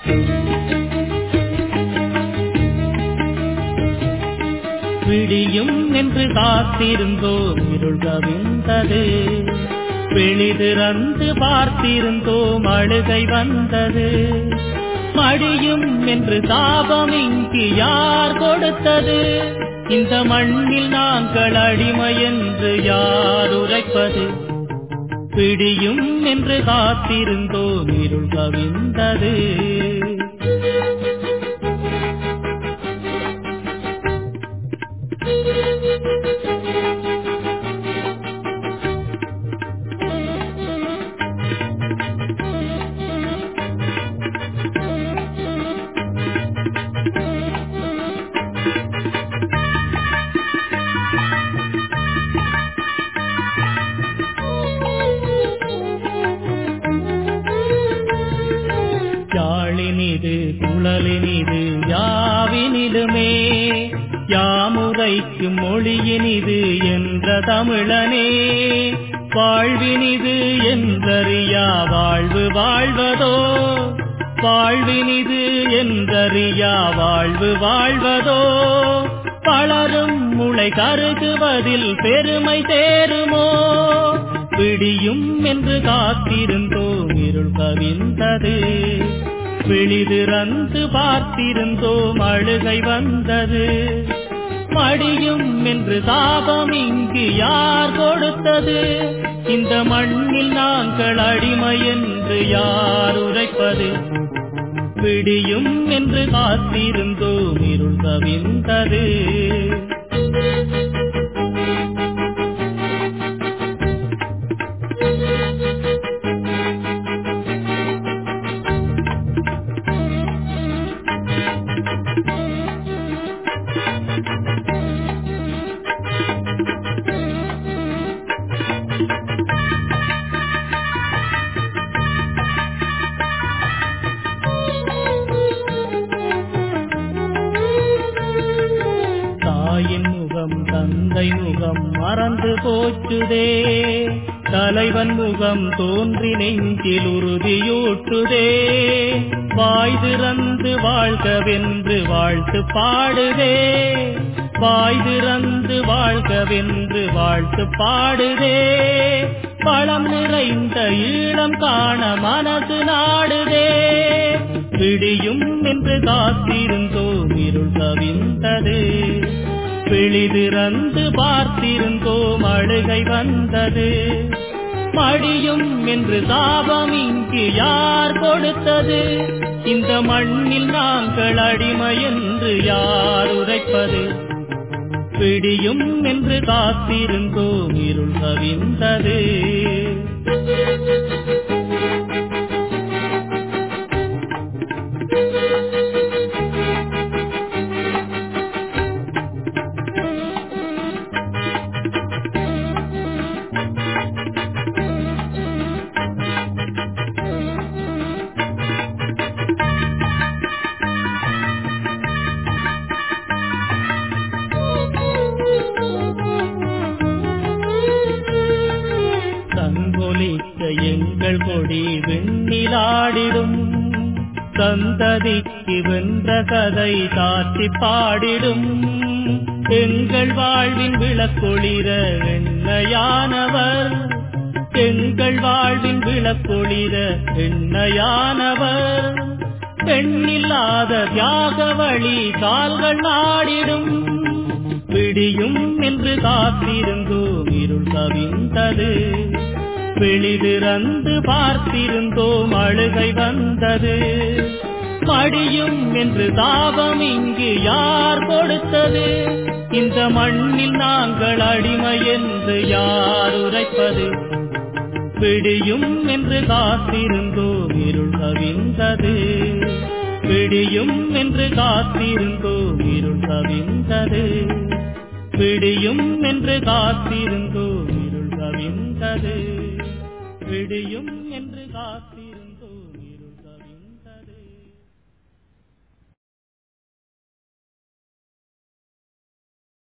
விடியும் என்று காத்திருந்தோம் இருள் கவிழ்ந்தது வெளிதிறந்து பார்த்திருந்தோம் அழுகை வந்தது மடியும் என்று தாபம் இங்கு யார் கொடுத்தது இந்த மண்ணில் நாங்கள் அடிமை என்று யார் உரைப்பது பிடியும் என்று காத்திருந்தோம் இருள் கவிழ்ந்தது யாழினிது குழலினிது யாவினிலுமே யாமுரைக்கும் மொழியினிது என்ற தமிழனே வாழ்வினிது என்றறியா வாழ்வு வாழ்வதோ வாழ்வினிது என்றறியா வாழ்வு வாழ்வதோ பலரும் முளை கருகுவதில் பெருமை தேருமோ பிடியும் என்று காத்திருந்தோம் இருள் கவிழ்ந்தது விழிதிறந்து பார்த்திருந்தோம் அழுகை வந்தது மடியும் என்று தாபம் இங்கு யார் கொடுத்தது இந்த மண்ணில் நாங்கள் அடிமை என்று யார் உரைப்பது பிடியும் என்று காத்திருந்தோம் இருள் கவிழ்ந்தது தாயின் முகம் தந்தை முகம் மறந்து போச்சுதே தலைவன் முகம் தோன்றி நெஞ்சில் உறுதியூட்டுதே வாய் திறந்து வாழ்கவென்று வாழ்த்து பாடுதே வாய் திறந்து வாழ்கவென்று வாழ்த்து பாடுதே பழம் நிறைந்த ஈழம் காண மனது நாடுதே பிடியும் என்று காத்திருந்தோம் இருள் கவிழ்ந்தது விழிதிறந்து பார்த்திருந்தோம் அழுகை வந்தது மடியும் என்று தாபம் இங்கு யார் கொடுத்தது இந்த மண்ணில் நாங்கள் அடிமை என்று யார் உரைப்பது பிடியும் என்று காத்திருந்தோம் இருள் கவிழ்ந்தது சங்கொலிக்க எங்கள் கொடி வெண்ணிலாடிடும் சந்ததிக்கு வென்ற கதை தாத்தி பாடிடும் எங்கள் வாழ்வின் விளக்கொளிர எண்ணையானவர் எங்கள் வாழ்வின் விளக்கொளிர எண்ணையானவர் பெண்ணில்லாத தியாக வழி கால்கள் நாடிடும் விடியும் என்று காத்திருந்தோம் இருள் கவிழ்ந்தது வெளிதிறந்து பார்த்திருந்தோம் அழுகை வந்தது மடியும் என்று தாபம் இங்கு யார் கொடுத்தது இந்த மண்ணில் நாங்கள் அடிமை என்று யார் உரைப்பது பிடியும் என்று காத்திருந்தோம் இருள் கவிழ்ந்தது பிடியும் என்று காத்திருந்தோம் இருள் கவிழ்ந்தது பிடியும் என்று காத்திருந்தோம் இருள் கவிழ்ந்தது விடியும் என்று காத்தி